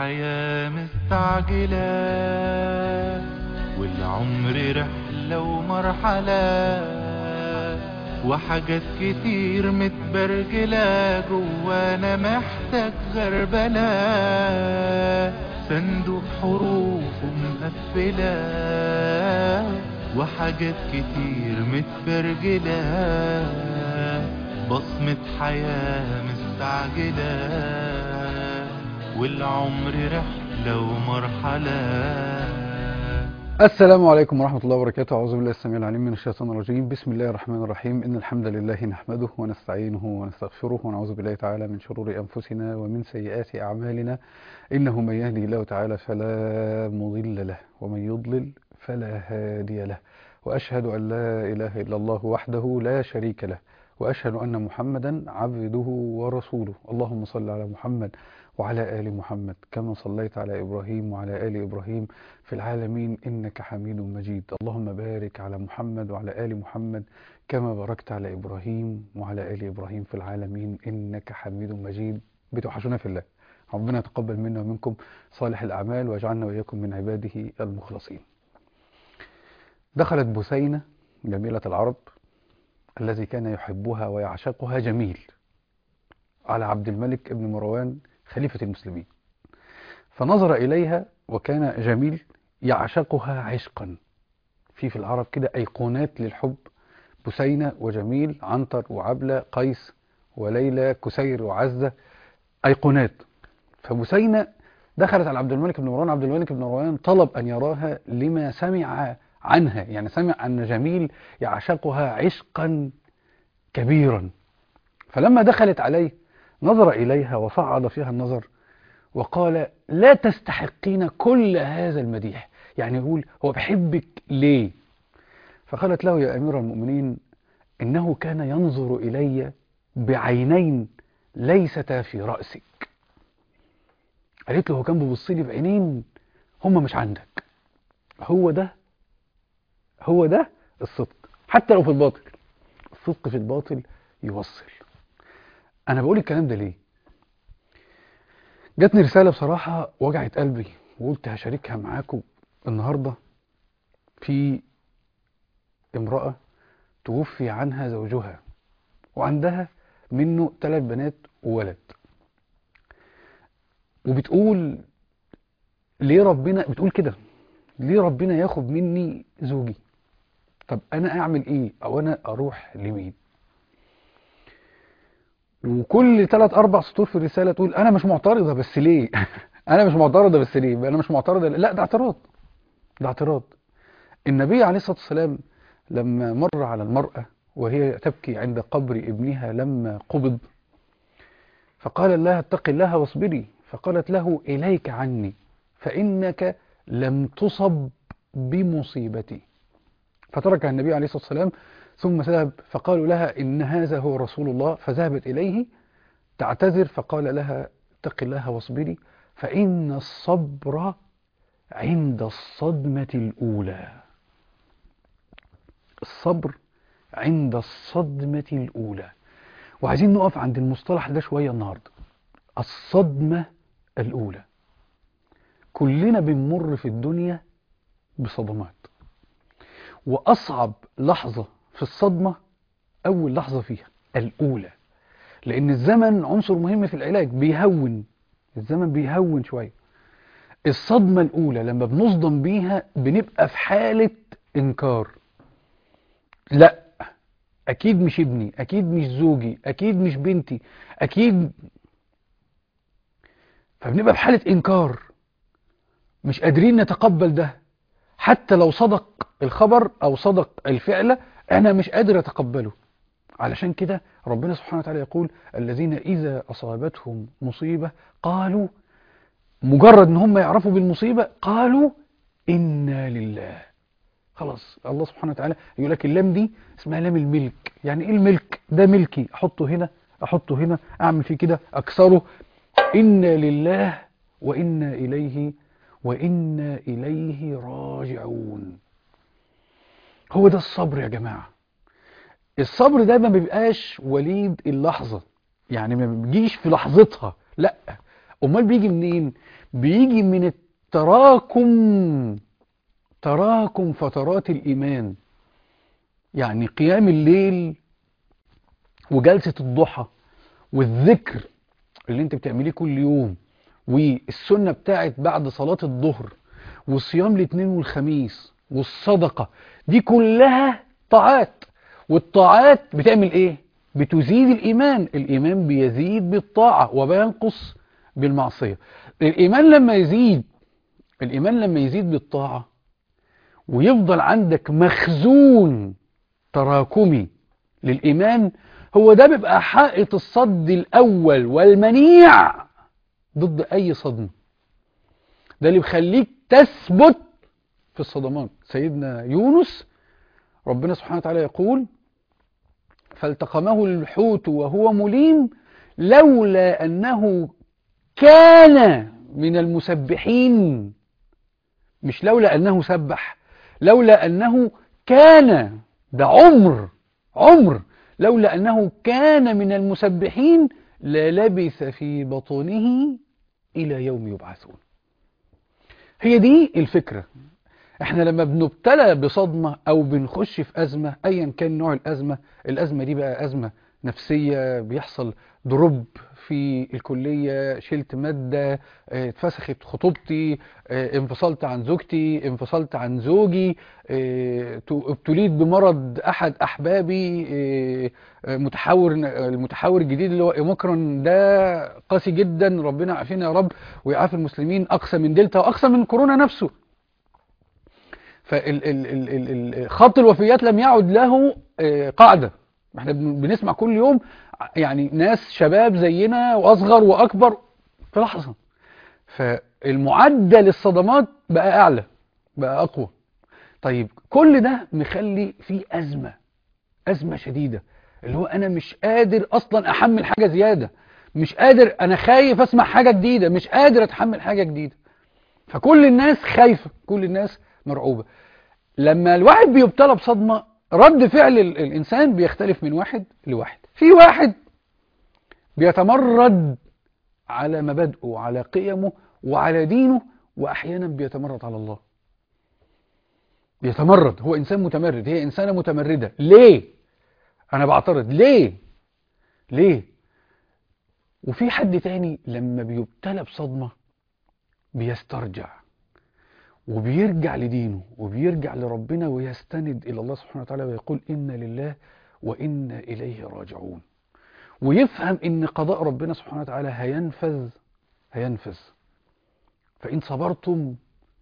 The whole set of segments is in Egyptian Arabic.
الحياة مستعجلة والعمر رحلة ومرحلة وحاجات كتير متبرجلة جوانا محتاج غربلة صندوق حروف مقفلة وحاجات كتير متبرجلة بصمة حياة مستعجلة والعمر رحلة ومرحلة السلام عليكم ورحمة الله وبركاته أعوذ بالله السميع العليم من الشيطان الرجيم بسم الله الرحمن الرحيم إن الحمد لله نحمده ونستعينه ونستغفره ونعوذ بالله تعالى من شرور أنفسنا ومن سيئات أعمالنا إنه من يهدي الله تعالى فلا مضل له ومن يضلل فلا هادي له وأشهد أن لا إله إلا الله وحده لا شريك له وأشهد أن محمدا عبده ورسوله اللهم صل على محمد وعلى آل محمد كما صليت على إبراهيم وعلى آل إبراهيم في العالمين إنك حميد مجيد اللهم بارك على محمد وعلى آل محمد كما باركت على إبراهيم وعلى آل إبراهيم في العالمين إنك حميد مجيد بتوحشونا في الله ربنا يتقبل منا ومنكم صالح الأعمال واجعلنا وإياكم من عباده المخلصين دخلت بثينة جميلة العرب الذي كان يحبها ويعشقها جميل على عبد الملك ابن مروان خليفة المسلمين فنظر إليها وكان جميل يعشقها عشقا في في العرب كده أيقونات للحب بثينة وجميل عنتر وعبلة قيس وليلى كسير وعزة أيقونات فبثينة دخلت على عبد الملك بن مروان عبد الملك بن مروان طلب أن يراها لما سمع عنها يعني سمع أن جميل يعشقها عشقا كبيرا فلما دخلت عليه نظر إليها وصعد فيها النظر وقال لا تستحقين كل هذا المديح يعني يقول هو بحبك ليه فقالت له يا أمير المؤمنين إنه كان ينظر إلي بعينين ليستا في رأسك قالت له هو كان بيبص لي بعينين هم مش عندك هو ده هو ده الصدق حتى لو في الباطل الصدق في الباطل يوصل انا بقول الكلام ده ليه جاتني رسالة بصراحة وجعت قلبي وقلت هشاركها معاكم النهاردة في امرأة توفي عنها زوجها وعندها منه ثلاث بنات وولد وبتقول ليه ربنا بتقول كده ليه ربنا ياخد مني زوجي طب انا اعمل ايه او انا اروح لمين وكل ثلاث اربع سطور في الرساله تقول انا مش معترضه بس ليه انا مش معترضه بس ليه انا مش معترضه لا ده اعتراض ده اعتراض النبي عليه الصلاه والسلام لما مر على المراه وهي تبكي عند قبر ابنها لما قبض فقال لها اتق الله واصبري فقالت له اليك عني فانك لم تصب بمصيبتي فتركها النبي عليه الصلاه والسلام ثم ذهب فقالوا لها إن هذا هو رسول الله فذهبت إليه تعتذر فقال لها اتق الله واصبري فإن الصبر عند الصدمة الأولى الصبر عند الصدمة الأولى وعايزين نقف عند المصطلح ده شوية النهاردة الصدمة الأولى كلنا بنمر في الدنيا بصدمات وأصعب لحظة في الصدمة أول لحظة فيها الأولى لأن الزمن عنصر مهم في العلاج بيهون الزمن بيهون شوية الصدمة الأولى لما بنصدم بيها بنبقى في حالة إنكار لا أكيد مش ابني أكيد مش زوجي أكيد مش بنتي أكيد فبنبقى في حالة إنكار مش قادرين نتقبل ده حتى لو صدق الخبر أو صدق الفعل أنا مش قادر أتقبله علشان كده ربنا سبحانه وتعالى يقول الذين إذا أصابتهم مصيبة قالوا مجرد ان هم يعرفوا بالمصيبة قالوا إنا لله خلاص الله سبحانه وتعالى يقول لك اللام دي اسمها لام الملك يعني ايه الملك ده ملكي احطه هنا احطه هنا اعمل فيه كده اكسره إنا لله وإنا إليه وإنا إليه راجعون هو ده الصبر يا جماعة الصبر ده ما بيبقاش وليد اللحظة يعني ما بيجيش في لحظتها لا امال بيجي منين بيجي من التراكم تراكم فترات الايمان يعني قيام الليل وجلسة الضحى والذكر اللي انت بتعمليه كل يوم والسنة بتاعت بعد صلاة الظهر والصيام الاثنين والخميس والصدقة دي كلها طاعات والطاعات بتعمل ايه بتزيد الايمان الايمان بيزيد بالطاعة وبينقص بالمعصية الايمان لما يزيد الايمان لما يزيد بالطاعة ويفضل عندك مخزون تراكمي للايمان هو ده بيبقى حائط الصد الاول والمنيع ضد اي صدمة ده اللي بيخليك تثبت في الصدمات سيدنا يونس ربنا سبحانه وتعالى يقول فالتقمه الحوت وهو مليم لولا أنه كان من المسبحين مش لولا أنه سبح لولا أنه كان ده عمر عمر لولا أنه كان من المسبحين للبث في بطنه إلى يوم يبعثون هي دي الفكرة احنا لما بنبتلى بصدمة او بنخش في ازمة ايا كان نوع الازمة الازمة دي بقى ازمة نفسية بيحصل دروب في الكلية شلت مادة اه، اتفسخت خطوبتي اه، انفصلت عن زوجتي انفصلت عن زوجي اه، تو- ابتليت بمرض احد احبابي اه، اه، متحور المتحور الجديد اللي هو اوميكرون ده قاسي جدا ربنا يعافينا يا رب ويعافي المسلمين اقسى من دلتا واقسى من كورونا نفسه فخط الوفيات لم يعد له آه، قاعدة احنا بن- بنسمع كل يوم ع- يعني ناس شباب زينا واصغر واكبر في لحظة فالمعدل الصدمات بقى اعلى بقى اقوى طيب كل ده مخلي فيه ازمة ازمة شديدة اللي هو انا مش قادر اصلا احمل حاجة زيادة مش قادر انا خايف اسمع حاجة جديدة مش قادر اتحمل حاجة جديدة فكل الناس خايفة كل الناس مرعوبة لما الواحد بيبتلى بصدمة رد فعل ال- الإنسان بيختلف من واحد لواحد في واحد بيتمرد على مبادئه وعلى قيمه وعلى دينه وأحيانا بيتمرد على الله بيتمرد هو إنسان متمرد هي إنسانة متمردة ليه؟ أنا بعترض ليه؟ ليه؟ وفي حد تاني لما بيبتلى بصدمة بيسترجع وبيرجع لدينه وبيرجع لربنا ويستند إلى الله سبحانه وتعالى ويقول إنا لله وإنا إليه راجعون ويفهم إن قضاء ربنا سبحانه وتعالى هينفذ هينفذ فإن صبرتم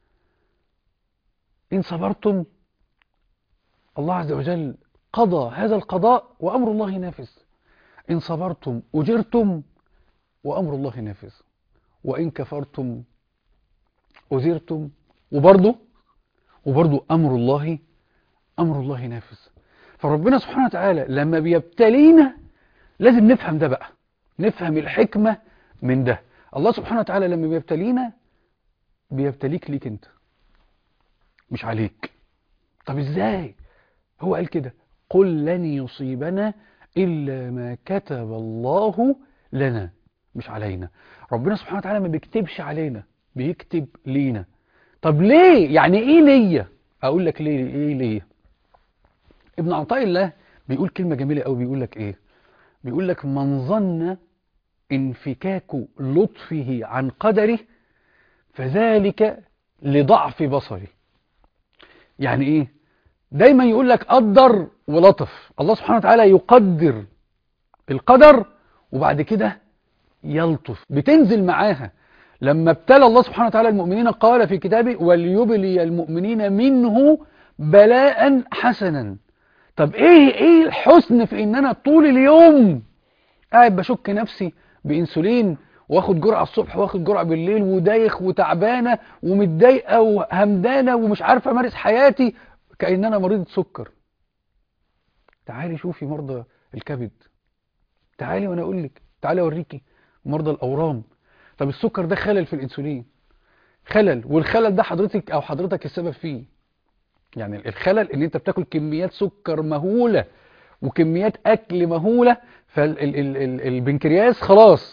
إن صبرتم الله عز وجل قضى هذا القضاء وأمر الله نافذ إن صبرتم أجرتم وأمر الله نافذ وإن كفرتم أذرتم وبرضه وبرضه أمر الله أمر الله نافذ فربنا سبحانه وتعالى لما بيبتلينا لازم نفهم ده بقى نفهم الحكمة من ده الله سبحانه وتعالى لما بيبتلينا بيبتليك ليك انت مش عليك طب ازاي هو قال كده قل لن يصيبنا إلا ما كتب الله لنا مش علينا ربنا سبحانه وتعالى ما بيكتبش علينا بيكتب لينا طب ليه يعني ايه ليا اقول لك ليه ايه ليا ابن عطاء الله بيقول كلمة جميلة قوي بيقول لك ايه بيقول لك من ظن انفكاك لطفه عن قدره فذلك لضعف بصره يعني ايه دايما يقول لك قدر ولطف الله سبحانه وتعالى يقدر القدر وبعد كده يلطف بتنزل معاها لما ابتلى الله سبحانه وتعالى المؤمنين قال في كتابه وليبلي المؤمنين منه بلاء حسنا طب ايه ايه الحسن في ان انا طول اليوم قاعد بشك نفسي بانسولين واخد جرعه الصبح واخد جرعه بالليل ودايخ وتعبانه ومتضايقه وهمدانه ومش عارفه امارس حياتي كأن انا مريض سكر تعالي شوفي مرضى الكبد تعالي وانا اقول لك تعالي اوريكي مرضى الاورام طب السكر ده خلل في الانسولين خلل والخلل ده حضرتك او حضرتك السبب فيه يعني الخلل ان انت بتاكل كميات سكر مهولة وكميات اكل مهولة فالبنكرياس خلاص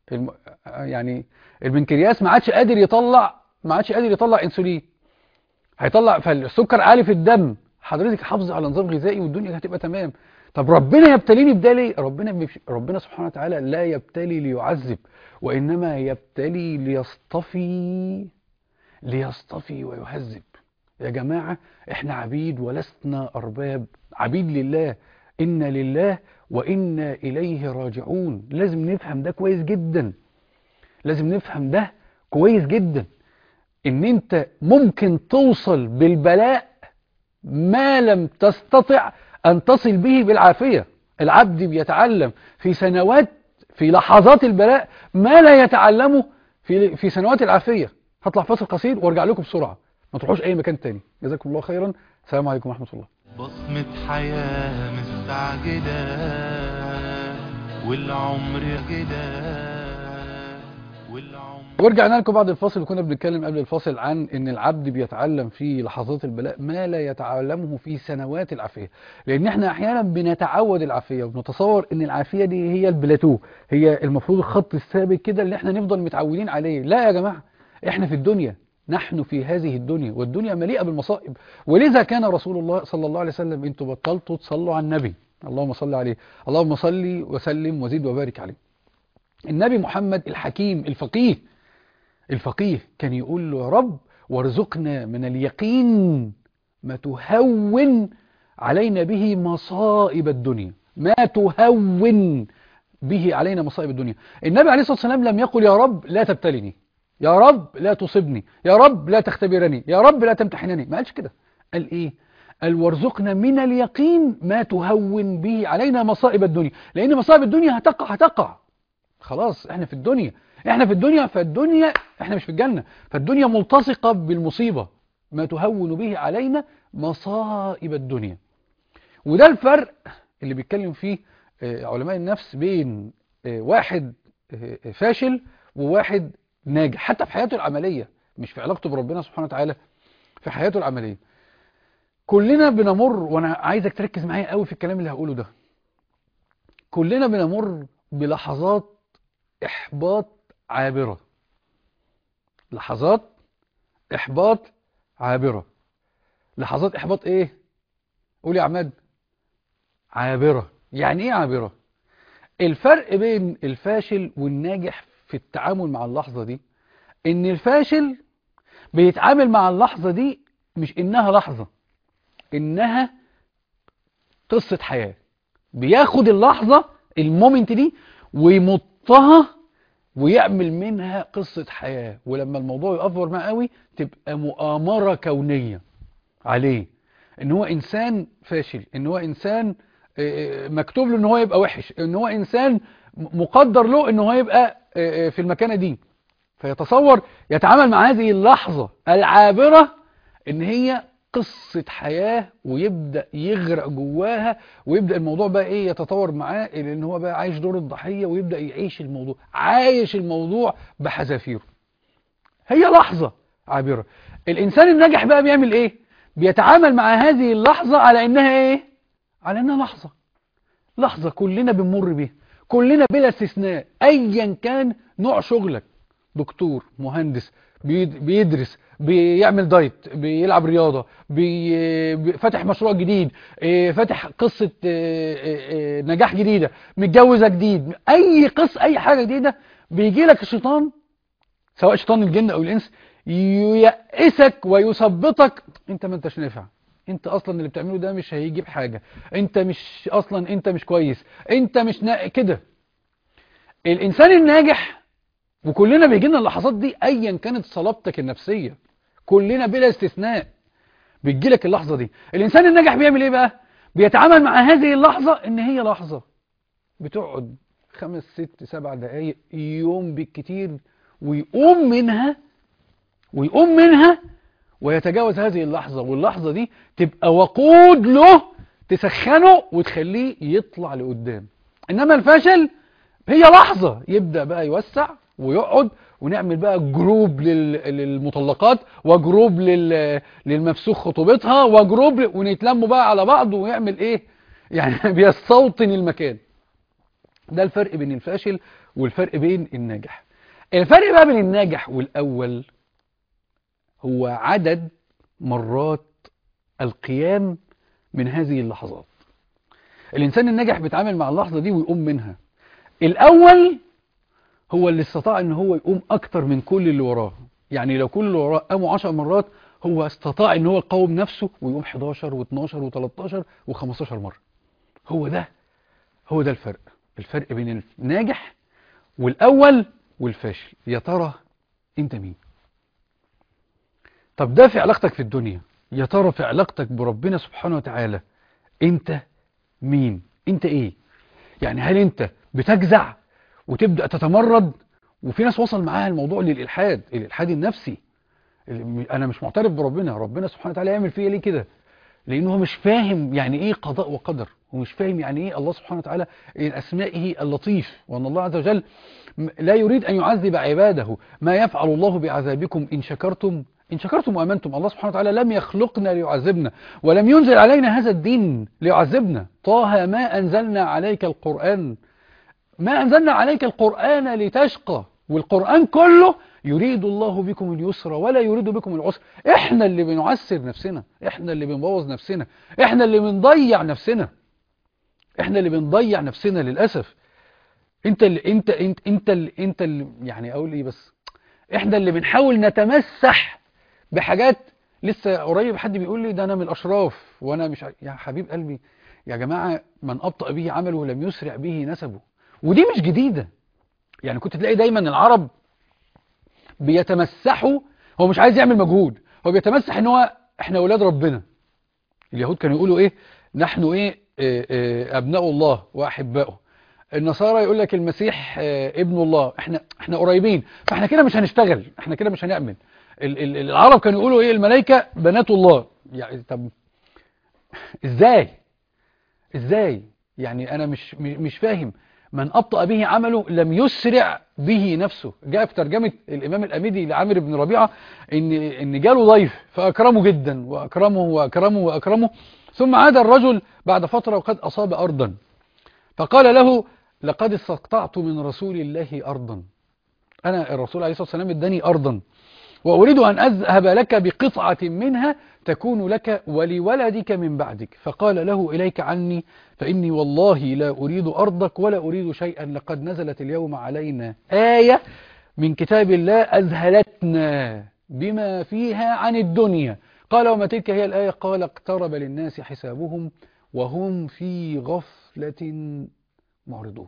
الم... يعني البنكرياس ما عادش قادر يطلع ما عادش قادر يطلع انسولين هيطلع فالسكر عالي في الدم حضرتك حافظ على نظام غذائي والدنيا هتبقى تمام طب ربنا يبتليني بده ليه ربنا بيبش... ربنا سبحانه وتعالى لا يبتلي ليعذب وانما يبتلي ليصطفي ليصطفي ويهذب يا جماعة احنا عبيد ولسنا ارباب عبيد لله إن لله وإنا إليه راجعون لازم نفهم ده كويس جدا لازم نفهم ده كويس جدا إن أنت ممكن توصل بالبلاء ما لم تستطع أن تصل به بالعافية العبد بيتعلم في سنوات في لحظات البلاء ما لا يتعلمه في في سنوات العافية هطلع فاصل قصير وارجع لكم بسرعة ما تروحوش أي مكان تاني جزاكم الله خيرا السلام عليكم ورحمة الله بصمة حياة مستعجلة والعمر كده والعمر ورجعنا لكم بعد الفاصل وكنا بنتكلم قبل الفاصل عن ان العبد بيتعلم في لحظات البلاء ما لا يتعلمه في سنوات العافية لان احنا احيانا بنتعود العافية وبنتصور ان العافية دي هي البلاتو هي المفروض الخط الثابت كده اللي احنا نفضل متعودين عليه لا يا جماعة احنا في الدنيا نحن في هذه الدنيا والدنيا مليئة بالمصائب ولذا كان رسول الله صلى الله عليه وسلم انتوا بطلتوا تصلوا على النبي اللهم صل عليه اللهم صل وسلم وزد وبارك عليه النبي محمد الحكيم الفقيه الفقيه كان يقول له يا رب وارزقنا من اليقين ما تهون علينا به مصائب الدنيا ما تهون به علينا مصائب الدنيا النبي عليه الصلاة والسلام لم يقل يا رب لا تبتلني يا رب لا تصبني يا رب لا تختبرني يا رب لا تمتحنني ما قالش كده قال ايه قال وارزقنا من اليقين ما تهون به علينا مصائب الدنيا لان مصائب الدنيا هتقع هتقع خلاص احنا في الدنيا احنا في الدنيا فالدنيا احنا مش في الجنة فالدنيا ملتصقة بالمصيبة ما تهون به علينا مصائب الدنيا وده الفرق اللي بيتكلم فيه علماء النفس بين واحد فاشل وواحد ناجح حتى في حياته العملية مش في علاقته بربنا سبحانه وتعالى في حياته العملية كلنا بنمر وانا عايزك تركز معايا قوي في الكلام اللي هقوله ده كلنا بنمر بلحظات احباط عابرة لحظات احباط عابرة لحظات احباط ايه قول يا عماد عابرة يعني ايه عابرة الفرق بين الفاشل والناجح في التعامل مع اللحظة دي ان الفاشل بيتعامل مع اللحظة دي مش انها لحظة انها قصة حياة بياخد اللحظة المومنت دي ويمطها ويعمل منها قصة حياة ولما الموضوع يأفور معاه قوي تبقى مؤامرة كونية عليه ان هو انسان فاشل ان هو انسان مكتوب له ان هو يبقى وحش ان هو انسان مقدر له ان هو يبقى في المكانة دي فيتصور يتعامل مع هذه اللحظة العابرة ان هي قصة حياة ويبدأ يغرق جواها ويبدأ الموضوع بقى ايه يتطور معاه لان هو بقى عايش دور الضحية ويبدأ يعيش الموضوع عايش الموضوع بحذافيره هي لحظة عابرة الانسان الناجح بقى بيعمل ايه بيتعامل مع هذه اللحظة على انها ايه على انها لحظة لحظة كلنا بنمر بيها كلنا بلا استثناء ايا كان نوع شغلك دكتور مهندس بيدرس بيعمل دايت بيلعب رياضة بي... فاتح مشروع جديد فاتح قصة نجاح جديدة متجوزة جديد اي قصة اي حاجة جديدة بيجي لك الشيطان سواء شيطان الجن او الانس ييأسك ويثبطك انت ما انتش نافع انت اصلا اللي بتعمله ده مش هيجيب حاجة انت مش اصلا انت مش كويس انت مش نا... كده الانسان الناجح وكلنا بيجي لنا اللحظات دي ايا كانت صلابتك النفسية كلنا بلا استثناء بتجي لك اللحظة دي الانسان الناجح بيعمل ايه بقى بيتعامل مع هذه اللحظة ان هي لحظة بتقعد خمس ست سبع دقايق يوم بالكتير ويقوم منها ويقوم منها ويتجاوز هذه اللحظة واللحظة دي تبقى وقود له تسخنه وتخليه يطلع لقدام انما الفشل هي لحظة يبدأ بقى يوسع ويقعد ونعمل بقى جروب للمطلقات وجروب للمفسوخ خطوبتها وجروب ونتلموا بقى على بعض ويعمل ايه يعني بيستوطن المكان ده الفرق بين الفاشل والفرق بين الناجح الفرق بقى بين الناجح والأول هو عدد مرات القيام من هذه اللحظات الإنسان الناجح بيتعامل مع اللحظة دي ويقوم منها الأول هو اللي استطاع ان هو يقوم اكتر من كل اللي وراه يعني لو كل اللي وراه قاموا 10 مرات هو استطاع ان هو يقاوم نفسه ويقوم 11 و12 و13 و15 مرة هو ده هو ده الفرق الفرق بين الناجح والاول والفاشل يا ترى انت مين طب ده في علاقتك في الدنيا يا ترى في علاقتك بربنا سبحانه وتعالى انت مين انت ايه يعني هل انت بتجزع وتبدأ تتمرد وفي ناس وصل معاها الموضوع للإلحاد الإلحاد النفسي أنا مش معترف بربنا ربنا سبحانه وتعالى يعمل فيا ليه كده لأنه هو مش فاهم يعني إيه قضاء وقدر ومش فاهم يعني إيه الله سبحانه وتعالى إن أسمائه اللطيف وأن الله عز وجل لا يريد أن يعذب عباده ما يفعل الله بعذابكم إن شكرتم إن شكرتم وأمنتم الله سبحانه وتعالى لم يخلقنا ليعذبنا ولم ينزل علينا هذا الدين ليعذبنا طه ما أنزلنا عليك القرآن ما أنزلنا عليك القرآن لتشقى والقرآن كله يريد الله بكم اليسر ولا يريد بكم العسر احنا اللي بنعسر نفسنا احنا اللي بنبوظ نفسنا احنا اللي بنضيع نفسنا احنا اللي بنضيع نفسنا للأسف انت اللي انت انت انت اللي انت اللي يعني اقول ايه بس احنا اللي بنحاول نتمسح بحاجات لسه قريب حد بيقول لي ده انا من الاشراف وانا مش ع- يا حبيب قلبي يا جماعة من أبطأ به عمله لم يسرع به نسبه ودي مش جديدة يعني كنت تلاقي دايما العرب بيتمسحوا هو مش عايز يعمل مجهود هو بيتمسح ان هو احنا اولاد ربنا اليهود كانوا يقولوا ايه نحن ايه آه، آه، ابناء الله واحباؤه النصارى يقول لك المسيح آه، ابن الله احنا احنا قريبين فاحنا كده مش هنشتغل احنا كده مش هنعمل ال- ال- العرب كانوا يقولوا ايه الملائكه بنات الله يعني طب ازاي ازاي يعني انا مش مش مش فاهم من أبطأ به عمله لم يسرع به نفسه جاء في ترجمة الإمام الأميدي لعامر بن ربيعة إن, إن جاله ضيف فأكرمه جدا وأكرمه وأكرمه وأكرمه ثم عاد الرجل بعد فترة وقد أصاب أرضا فقال له لقد استقطعت من رسول الله أرضا أنا الرسول عليه الصلاة والسلام اداني أرضا وأريد أن أذهب لك بقطعة منها تكون لك ولولدك من بعدك فقال له إليك عني فإني والله لا أريد أرضك ولا أريد شيئا لقد نزلت اليوم علينا آية من كتاب الله أذهلتنا بما فيها عن الدنيا قال وما تلك هي الآية قال اقترب للناس حسابهم وهم في غفلة معرضون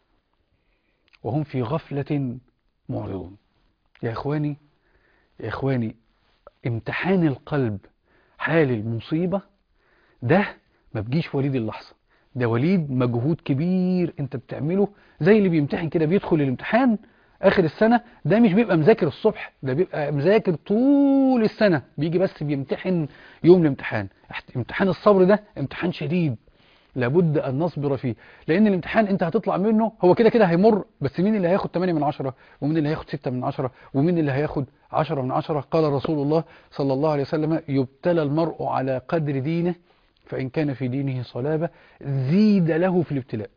وهم في غفلة معرضون يا إخواني يا إخواني امتحان القلب حال المصيبة ده ما بيجيش وليد اللحظة ده وليد مجهود كبير انت بتعمله زي اللي بيمتحن كده بيدخل الامتحان اخر السنة ده مش بيبقى مذاكر الصبح ده بيبقى مذاكر طول السنة بيجي بس بيمتحن يوم الامتحان امتحان الصبر ده امتحان شديد لابد أن نصبر فيه لأن الامتحان أنت هتطلع منه هو كده كده هيمر بس مين اللي هياخد 8 من 10 ومين اللي هياخد 6 من 10 ومين اللي هياخد 10 من 10 قال رسول الله صلى الله عليه وسلم يبتلى المرء على قدر دينه فإن كان في دينه صلابة زيد له في الابتلاء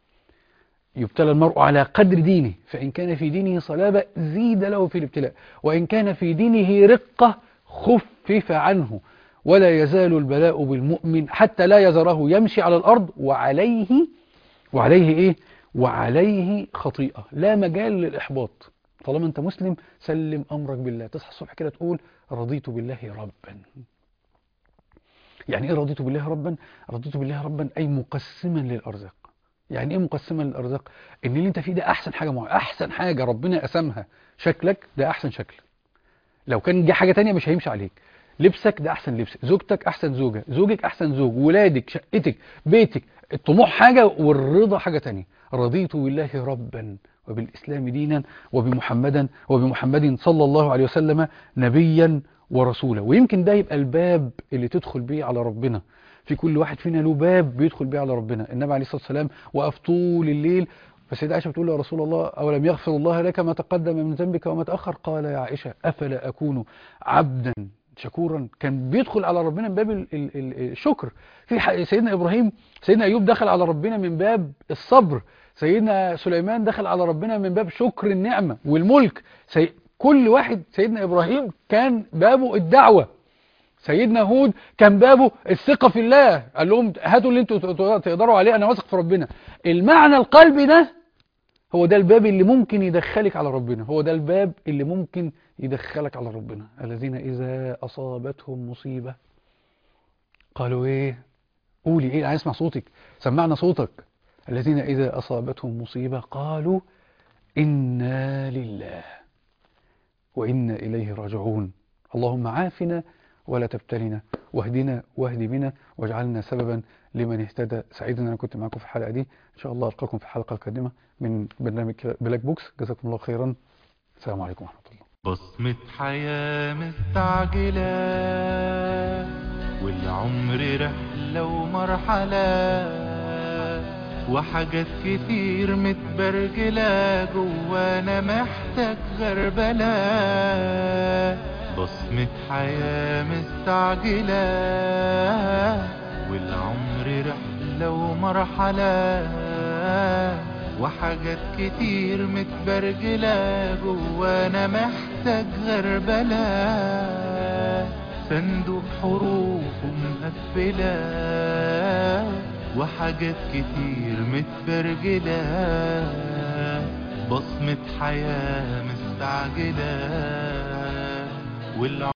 يبتلى المرء على قدر دينه فإن كان في دينه صلابة زيد له في الابتلاء وإن كان في دينه رقة خفف عنه ولا يزال البلاء بالمؤمن حتى لا يزره يمشي على الأرض وعليه وعليه إيه وعليه خطيئة لا مجال للإحباط طالما أنت مسلم سلم أمرك بالله تصحى الصبح كده تقول رضيت بالله ربا يعني إيه رضيت بالله ربا رضيت بالله ربا أي مقسما للأرزاق يعني إيه مقسما للأرزاق إن اللي أنت فيه ده أحسن حاجة معينة أحسن حاجة ربنا قسمها شكلك ده أحسن شكل لو كان جه حاجة تانية مش هيمشي عليك لبسك ده احسن لبس زوجتك احسن زوجة زوجك احسن زوج ولادك شقتك بيتك الطموح حاجة والرضا حاجة تانية رضيت بالله ربا وبالإسلام دينا وبمحمدا وبمحمد صلى الله عليه وسلم نبيا ورسولا ويمكن ده يبقى الباب اللي تدخل بيه على ربنا في كل واحد فينا له باب بيدخل بيه على ربنا النبي عليه الصلاة والسلام وقف طول الليل فسيدة عائشة بتقول له يا رسول الله أولم يغفر الله لك ما تقدم من ذنبك وما تأخر قال يا عائشة أفلا أكون عبدا شكورا كان بيدخل على ربنا من باب ال- ال- ال- الشكر في ح- سيدنا إبراهيم سيدنا أيوب دخل على ربنا من باب الصبر سيدنا سليمان دخل على ربنا من باب شكر النعمة والملك سي... كل واحد سيدنا إبراهيم كان بابه الدعوة سيدنا هود كان بابه الثقة في الله قال لهم هاتوا اللي انتوا تقدروا عليه أنا واثق في ربنا المعنى القلبي ده هو ده الباب اللي ممكن يدخلك على ربنا هو ده الباب اللي ممكن يدخلك على ربنا الذين إذا أصابتهم مصيبة قالوا إيه قولي إيه عايز اسمع صوتك سمعنا صوتك الذين إذا أصابتهم مصيبة قالوا إنا لله وإنا إليه راجعون اللهم عافنا ولا تبتلنا واهدنا واهد بنا واجعلنا سببا لمن اهتدى سعيد ان انا كنت معكم في الحلقه دي ان شاء الله القاكم في الحلقه القادمه من برنامج بلاك بوكس جزاكم الله خيرا السلام عليكم ورحمه الله بصمة حياة مستعجلة والعمر رحلة ومرحلة وحاجات كتير متبرجلة جوانا محتاج غربلة بصمة حياة مستعجلة والعمر رحلة ومرحلة وحاجات كتير متبرجلة جوانا محتاج غربلة صندوق حروف مقفلة وحاجات كتير متبرجلة بصمة حياة مستعجلة والعمر